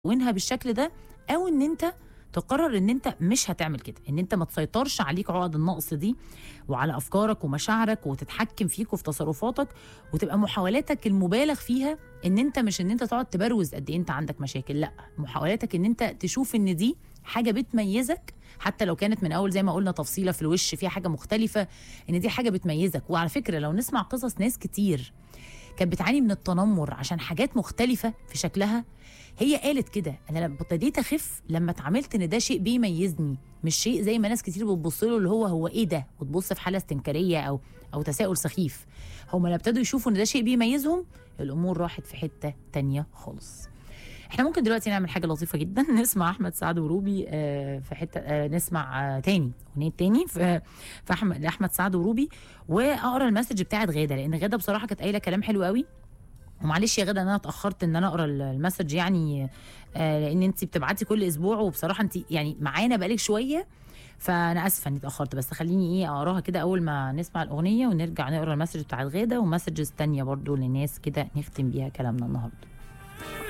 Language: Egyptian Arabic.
تكونها بالشكل ده او ان انت تقرر ان انت مش هتعمل كده ان انت ما تسيطرش عليك عقد النقص دي وعلى افكارك ومشاعرك وتتحكم فيك وفي تصرفاتك وتبقى محاولاتك المبالغ فيها ان انت مش ان انت تقعد تبروز قد ايه انت عندك مشاكل لا محاولاتك ان انت تشوف ان دي حاجه بتميزك حتى لو كانت من اول زي ما قلنا تفصيله في الوش فيها حاجه مختلفه ان دي حاجه بتميزك وعلى فكره لو نسمع قصص ناس كتير كانت بتعاني من التنمر عشان حاجات مختلفه في شكلها هي قالت كده انا لما ابتديت اخف لما اتعاملت ان ده شيء بيميزني مش شيء زي ما ناس كتير بتبص له اللي هو هو ايه ده وتبص في حاله استنكاريه او او تساؤل سخيف هم لما ابتدوا يشوفوا ان ده شيء بيميزهم الامور راحت في حته تانية خالص احنا ممكن دلوقتي نعمل حاجه لطيفه جدا نسمع احمد سعد وروبي آه، في حته آه، نسمع آه، تاني اغنيه تاني في في احمد احمد سعد وروبي واقرا المسج بتاعت غاده لان غاده بصراحه كانت قايله كلام حلو قوي ومعلش يا غاده ان انا اتاخرت ان انا اقرا المسج يعني آه، لان انت بتبعتي كل اسبوع وبصراحه انت يعني معانا بقالك شويه فانا اسفه اني اتاخرت بس خليني ايه اقراها كده اول ما نسمع الاغنيه ونرجع نقرا المسج بتاعت غاده ومسجز تانية برضو للناس كده نختم بيها كلامنا النهارده